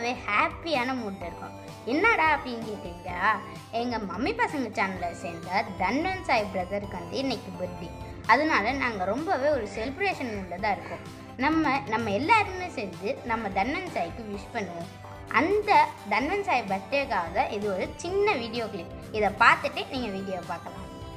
ரொம்பவே ஹாப்பியான மூட் இருக்கும் என்னடா அப்படின்னு கேட்டீங்களா எங்கள் மம்மி பசங்க சேனலில் சேர்ந்த தன்வன் சாய் பிரதருக்கு வந்து இன்னைக்கு பர்த்டே அதனால நாங்கள் ரொம்பவே ஒரு செலிப்ரேஷன் மூடில் தான் இருக்கோம் நம்ம நம்ம எல்லாருமே சேர்ந்து நம்ம தன்வன் சாய்க்கு விஷ் பண்ணுவோம் அந்த தன்வன் சாய் பர்த்டேக்காக தான் இது ஒரு சின்ன வீடியோ கிளிப் இதை பார்த்துட்டு நீங்கள் வீடியோ பார்க்கலாம்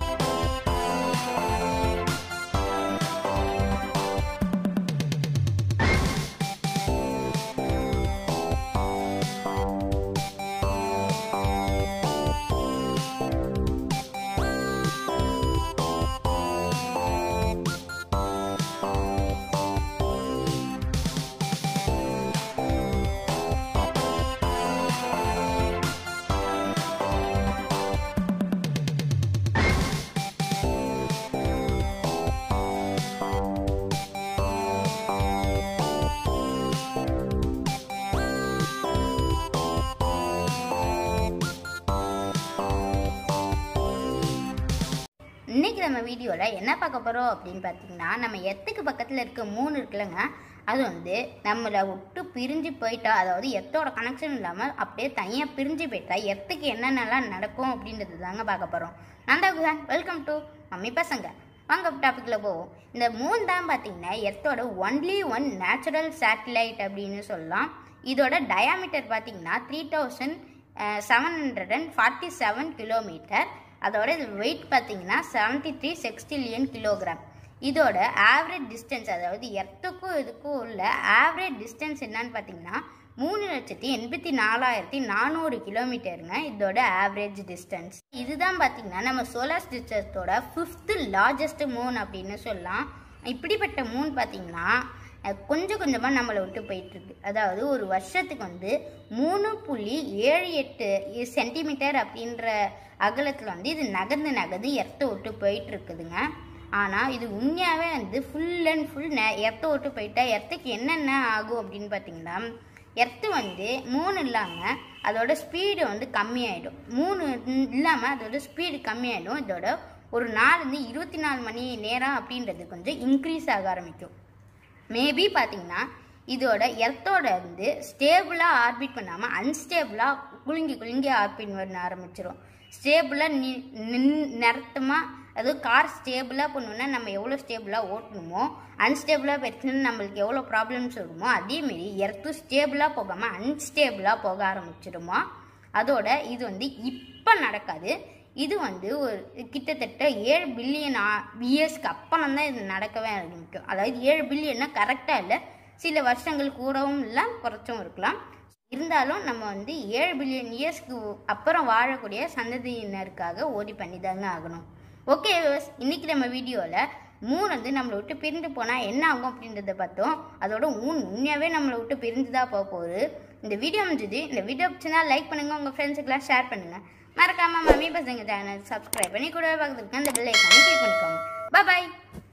இன்னைக்கு நம்ம வீடியோவில் என்ன பார்க்க போகிறோம் அப்படின்னு பார்த்தீங்கன்னா நம்ம எத்துக்கு பக்கத்தில் இருக்க மூணு இருக்குல்லங்க அது வந்து நம்மளை விட்டு பிரிஞ்சு போயிட்டா அதாவது எத்தோட கனெக்ஷன் இல்லாமல் அப்படியே தனியாக பிரிஞ்சு போயிட்டா எத்துக்கு என்னென்னலாம் நடக்கும் அப்படின்றது தாங்க பார்க்க போகிறோம் நான் தான் குஹான் வெல்கம் டு மம்மி பசங்க வாங்க டாப்பிக்கில் போவோம் இந்த மூன் தான் பார்த்தீங்கன்னா எர்த்தோட ஒன்லி ஒன் நேச்சுரல் சேட்டலைட் அப்படின்னு சொல்லலாம் இதோட டயாமீட்டர் பார்த்தீங்கன்னா three thousand seven hundred and forty seven kilometre அதோட இது வெயிட் பார்த்தீங்கன்னா செவன்ட்டி த்ரீ செக்ஸ்டிலியன் கிலோகிராம் இதோட ஆவரேஜ் டிஸ்டன்ஸ் அதாவது எர்த்துக்கும் இதுக்கும் உள்ள ஆவரேஜ் டிஸ்டன்ஸ் என்னன்னு பார்த்தீங்கன்னா மூணு லட்சத்தி எண்பத்தி நாலாயிரத்தி நானூறு கிலோமீட்டருங்க இதோட ஆவரேஜ் டிஸ்டன்ஸ் இதுதான் பார்த்தீங்கன்னா நம்ம சோலார் சிஸ்டத்தோட ஃபிஃப்த்து லார்ஜஸ்ட் மூன் அப்படின்னு சொல்லலாம் இப்படிப்பட்ட மூன் பார்த்தீங்கன்னா அஹ், கொஞ்சம் கொஞ்சமாக நம்மளை விட்டு போயிட்டுருக்கு அதாவது ஒரு வருஷத்துக்கு வந்து மூணு புள்ளி ஏழு எட்டு சென்டிமீட்டர் அப்படின்ற அகலத்தில் வந்து இது நகர்ந்து நகர்ந்து எர்த்தை விட்டு போயிட்டு இருக்குதுங்க ஆனால் இது உண்மையாகவே வந்து ஃபுல் அண்ட் ஃபுல் நெ எர்த்தை விட்டு போயிட்டா எர்த்துக்கு என்னென்ன ஆகும் அப்படின்னு பார்த்தீங்கன்னா எர்த்து வந்து மூணு இல்லாமல் அதோட ஸ்பீடு வந்து கம்மியாயிடும் மூணு இல்லாமல் அதோட ஸ்பீடு கம்மியாயிடும் இதோட ஒரு நாள் வந்து இருபத்தி நாலு மணி நேரம் அப்படின்றது கொஞ்சம் இன்க்ரீஸ் ஆக ஆரம்பிக்கும் மேபி பார்த்தீங்கன்னா இதோட எர்த்தோட வந்து ஸ்டேபிளாக ஆர்பிட் பண்ணாமல் அன்ஸ்டேபிளாக குலுங்கி குலுங்கி ஆர்பிட் பண்ண ஆரம்பிச்சிரும் ஸ்டேபிளாக நி நின் நிறுத்தமாக அதுவும் கார் ஸ்டேபிளாக பண்ணணுன்னா நம்ம எவ்வளோ ஸ்டேபிளாக ஓட்டணுமோ அன்ஸ்டேபிளாக போயிடுச்சுன்னா நம்மளுக்கு எவ்வளோ ப்ராப்ளம்ஸ் வருமோ அதேமாரி எர்த்து ஸ்டேபிளாக போகாமல் அன்ஸ்டேபிளாக போக ஆரம்பிச்சிடுமோ அதோட இது வந்து இப்போ நடக்காது இது வந்து ஒரு கிட்டத்தட்ட ஏழு பில்லியன் இயர்ஸ்க்கு அப்புறம் தான் இது நடக்கவே ஆரம்பிக்கும் அதாவது ஏழு பில்லியன்னா கரெக்டாக இல்லை சில வருஷங்கள் கூடவும் இல்லை குறைச்சும் இருக்கலாம் இருந்தாலும் நம்ம வந்து ஏழு பில்லியன் இயர்ஸ்க்கு அப்புறம் வாழக்கூடிய சந்ததியினருக்காக ஓடி பண்ணி தாங்க ஆகணும் ஓகே இன்னைக்கு நம்ம வீடியோவில் மூணு வந்து நம்மளை விட்டு பிரிந்து போனால் என்ன ஆகும் அப்படின்றத பார்த்தோம் அதோட மூணு உண்மையாகவே நம்மளை விட்டு பிரிந்து தான் போக போகுது இந்த வீடியோ முடிஞ்சது இந்த வீடியோ பிடிச்சினா லைக் பண்ணுங்கள் உங்கள் ஃப்ரெண்ட்ஸுக்கெல்லாம் ஷேர் பண்ணுங்கள் மறக்காமல் மம்மி பசங்க சேனல் சப்ஸ்கிரைப் பண்ணி கூட பக்கத்துல இருக்க அந்த பெல் ஐக்கானை கிளிக் பண்ணிக்கோங்க பாய்